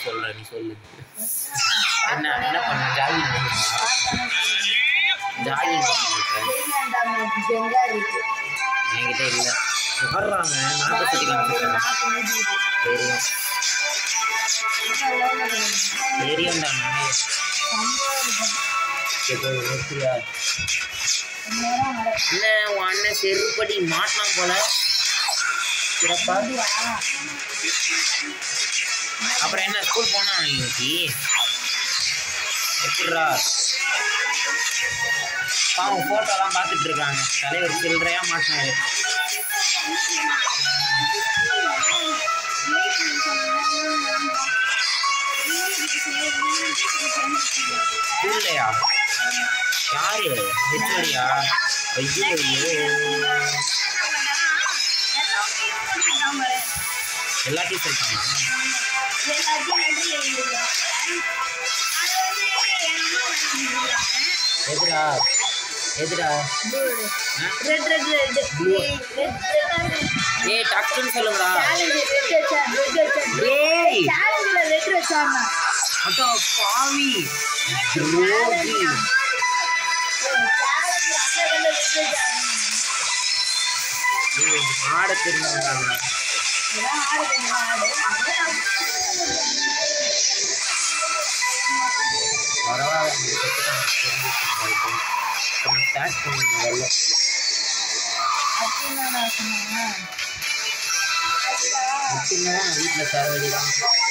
சொல்ற நீ சொல்லு என்ன என்ன பண்ண ஜாகிங் ஜாகிங் என்கிட்ட இல்ல வர்றாங்க நாட்டை சுற்றி காமிச்சிருக்கேன் தெரியும் தெரியும் தான் இப்போ நிறுத்தியா என்ன உன் அண்ணன் செருப்படி மாட்டினான் போல சிறப்பா அப்புறம் என்ன ஸ்கூல் போனா இன்னைக்கு எப்படிரா பாவம் ஃபோட்டோலாம் பார்த்துட்டு இருக்காங்க தலைவர் சில்லறையா மாட்டினாரு ஸ்கூல்லையா யாரு ஹெச்ஓடியா ஐயோ ஐயோ எல்லாத்தையும் சொல்லிட்டாங்க எதுடா எதுடா ஆ? Red red red Blue. Red ஏய் டக்குன்னு சொல்லுங்கடா சேலஞ்ச் ரெட் வச்சா ரெட் வச்சா ஏய் சேலஞ்ச்ல ரெட் வச்சானா அட்டா பாவி துரோகி ஏய், ஆட தெரிஞ்சவங்க பரவாயில்ல நீங்க கத்துட்டாங்க தெரிஞ்சுக்கோங்க இப்போ நம்ம ஸ்டார்ட் பண்ணுங்க முதல்ல முக்கியமாக வீட்டில் சரவடி தான்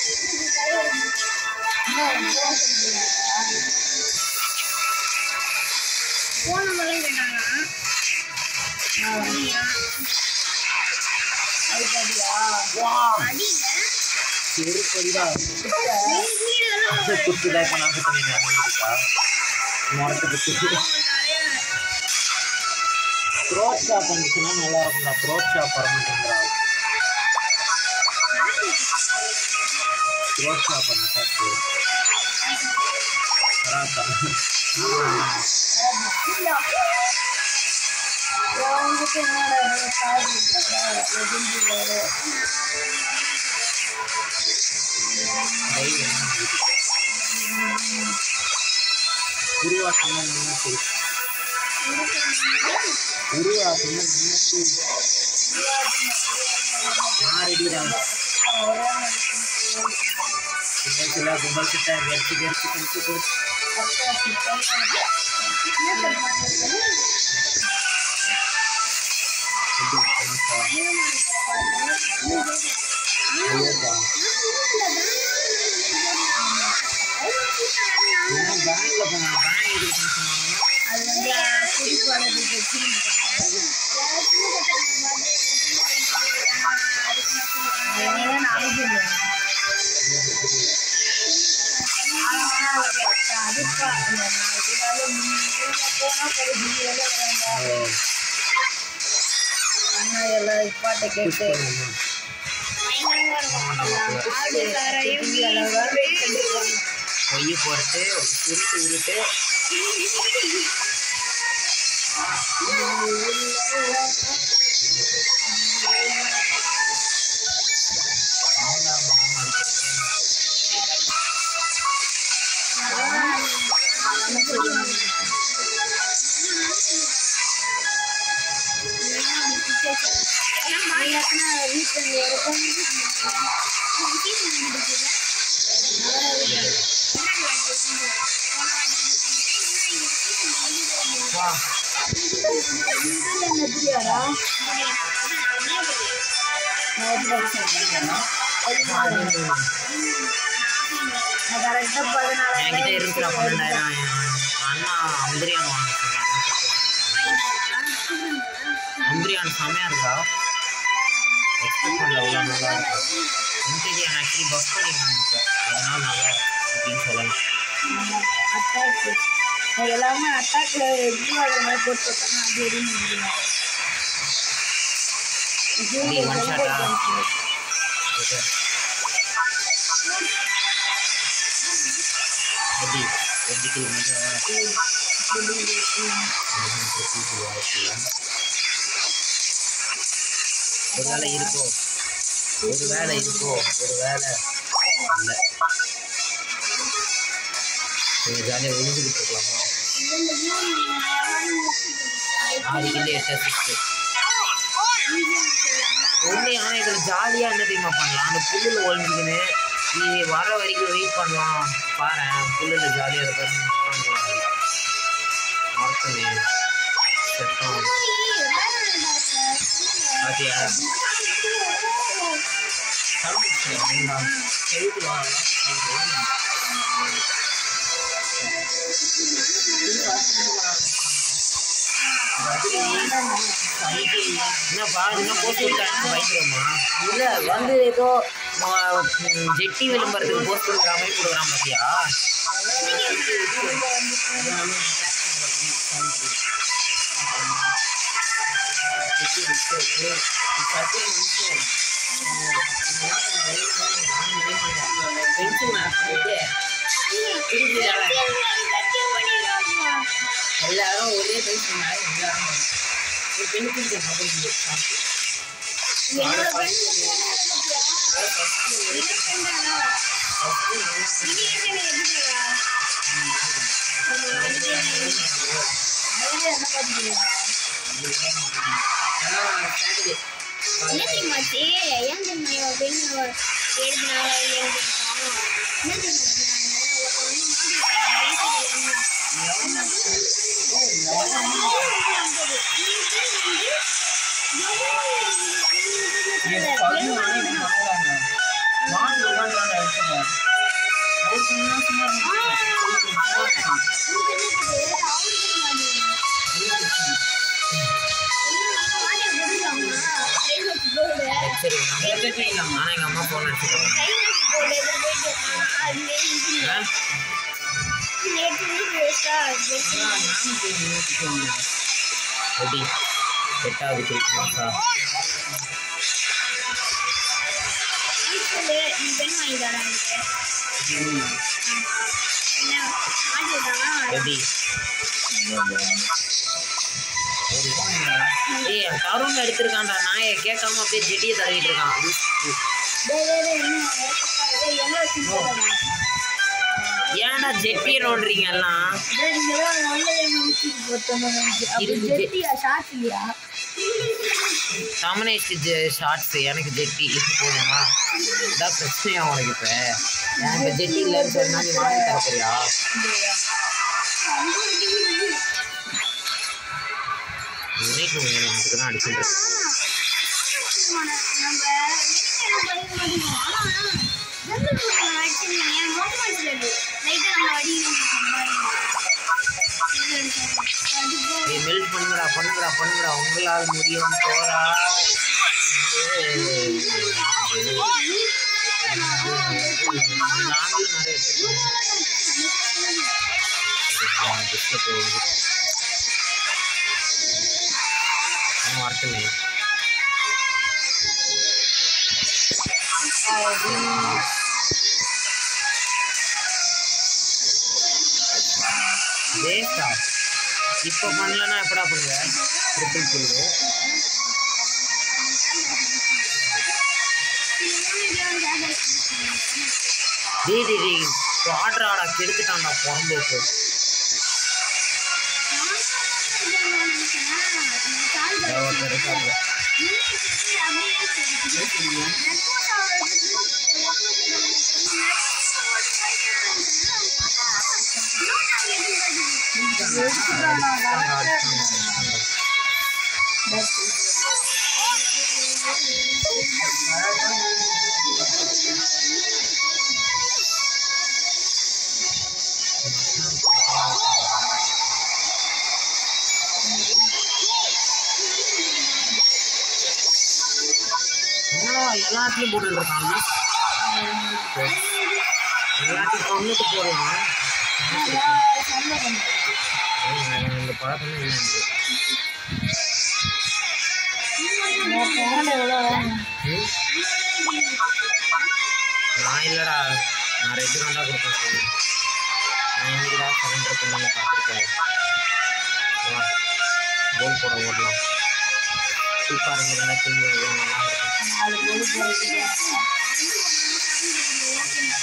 போன முறை கேட்டாங்க வா செருப்படிடா குத்துதா இப்போ நான் குத்துனேன் இருக்கா முறத்து குத்து த்ரோட் ஷாப் வந்துச்சுன்னா நல்லா இருக்கும்டா த்ரோட் ஷாப் வர மாட்டேங்கிறா த்ரோட் ஷாப் பண்ண ஷாப்பு வராத்தா டைவ் என்ன வீட்டுக்கு உருவாக்கணும் நினைச்சு உருவாக்கணும் நினைச்சு நான் ரெடிடா கும்பல் கும்பல் கிட்ட வெறுத்து வெறுத்து வெறுத்து வெறுத்து எப்படி கணக்கா? ஐயோப்பா. ஏன் பேங்க்ல போனா பேங்க் எதுக்கு சொன்னாங்க ஓ, push பண்ணுமா? பொய்ய போறது உருட்டு உருட்டு ஆமா, ஆமா, ஆமா, அடிக்கிறது. வா. கரெக்டா பதினாலு என்கிட்ட இருக்கிற பன்னெண்டாயிரம் என் அண்ணா அம்பரியான் வாங்க சொன்னாங்க அம்பரியான் செமையா இருக்கா எக்ஸ்பெக்ட் பண்ணல அவ்வளோ நல்லா இருக்கா இன்டீரியர் ஆக்சுவலி பஸ் பண்ணிருக்காங்க இப்போ அதனால நல்லா அப்படின்னு சொல்லலாம் அட்டாக் எல்லாமே அட்டாக்ல எப்படி அது மாதிரி போட்டு போட்டாங்க அது எதுவும் முடியல நீ one shot ஆ? ஓகே எப்படி ரெண்டு கிலோ மீட்டர் ஒரு வேலை இருக்கோ ஒரு வேலை இருக்கோ ஒரு வேலை இல்லை நீங்கள் ஜாலியாக ஒழிஞ்சுக்கிட்டு இருக்கலாமா ஆறு கிலோ எட்டு அசிஸ்ட்டு ஒன்று ஆனால் இதில் ஜாலியாக என்ன தெரியுமா பண்ணலாம் அந்த புல்லில் ஒழிஞ்சுக்கின்னு நீ வர வரைக்கும் வெயிட் பண்ணலாம் பாரு புல்லில் ஜாலியாக இருக்கிறது பண்ணலாம் மரத்துமே செத்தம் பாத்தியா வேண்டாம் எழுது வா என்னப்பா என்ன போஸ்ட் கொடுத்தாங்க பயங்கரமா இல்ல வந்து ஏதோ ஜெட்டி விளம்பரத்துக்கு போஸ்ட் கொடுக்குற மாதிரி கொடுக்குறான் பாத்தியா எல்லாரும் ஒரே பேச எல்லாரும் ஒரு பெண்ணுக்கு என்னோட friend என்ன friend ஆனா? இது என்ன எதுக்குடா? அதுல என்ன பாத்தீங்களா? என்ன தெரியுமா ஆச்சு? ஏன் தெரியுமா இவ பெண்ணு அவ எழுதினாளா இல்லையான்னு தெரியுமா? என்ன தெரியுமா பண்ணாங்க? ஒருத்தன் வந்து மாட்டிக்கிட்டான். சரி ஆனா எங்க அம்மா போன் அடிச்சுருக்காங்க எப்படி எட்டாவது கிளாஸ் மாசா எப்படி ஏய் தருண் எடுத்திருக்கான்டா நாயை கேட்காம அப்படியே ஜெட்டியை தடவிட்டு இருக்கான் ஏன்டா ஜெட்டியை நோண்டுறீங்க எல்லாம் தமனேஷ்க்கு ஷார்ட்ஸ் எனக்கு ஜெட்டி போதுமா இதான் பிரச்சனையா உனக்கு இப்போ எனக்கு ஜெட்டி இல்லைன்னு சொன்னா நீ வாங்கி தரப்போறியா யூனிஃபார்ம் வேணும் அதுக்கு தான் அடிச்சுட்டு இருக்கேன். ஏய் மெல்ட் பண்ணுங்கடா பண்ணுங்கடா பண்ணுங்கடா உங்களால் முடியும் போரா நாங்களும் நிறைய எடுத்துருக்கோம் வரட்டுமே வேஸ்டா இப்போ பண்ணலன்னா எப்படா பண்ணுவ ட்ரிபிள் கில்லு டேய் டேய் டேய் ஆடுறாடா கெடுத்துட்டான்டா பிறந்தோக்கு ஒருத்தர் இருக்காங்க என்னடா எல்லாத்தையும் போட்டுட்டு இருக்காங்க எல்லாத்தையும் கொண்டுட்டு போடலாம் இந்த பழக்கமே இல்லை எனக்கு. ம்? நான் இல்லைடா நான் ரெண்டு கண்டா கொடுப்பேன் சொல்லு. நான் இன்னைக்கு தான் சரண்டர் பண்ணி பார்த்துருக்கேன் வா கோல் போட ஓடலாம் சூப்பராக இருந்ததுன்னா திரும்பி நல்லா இருக்கும்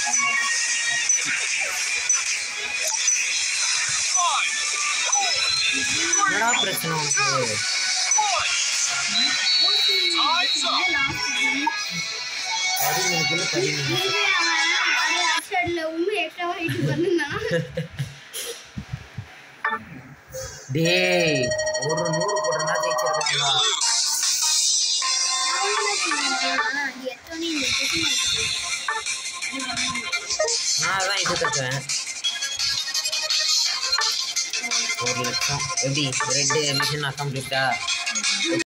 பிரச்சனை உனக்கு பதிமூணு கிலோ பதிமூணு இதுவே அவன் அதே அப்சைட்ல இன்னும் எக்ஸ்ட்ரா வெயிட் பண்ணிருந்தான் டேய் ஒரு நூறு போட்டுனா ஜெயிச்சிருக்காங்க நான் தான் இது கட்டுவேன் ஒரு லட்சம் எப்படி ரெண்டு மிஷின் அக்கம்ப்ளீட்டா